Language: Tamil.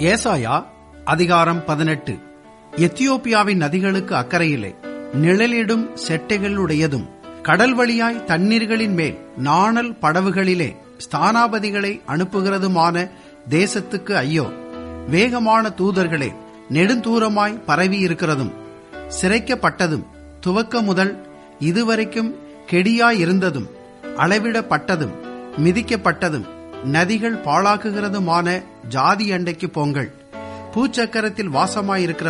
ஏசாயா அதிகாரம் பதினெட்டு எத்தியோப்பியாவின் நதிகளுக்கு அக்கறையிலே நிழலிடும் செட்டைகளுடையதும் கடல் வழியாய் தண்ணீர்களின் மேல் நாணல் படவுகளிலே ஸ்தானாபதிகளை அனுப்புகிறதுமான தேசத்துக்கு ஐயோ வேகமான தூதர்களே நெடுந்தூரமாய் பரவியிருக்கிறதும் சிரைக்கப்பட்டதும் துவக்க முதல் இதுவரைக்கும் கெடியாயிருந்ததும் அளவிடப்பட்டதும் மிதிக்கப்பட்டதும் நதிகள் பாழாக்குகிறதுமான ஜாதி அண்டைக்கு போங்கள் பூச்சக்கரத்தில் வாசமாயிருக்கிற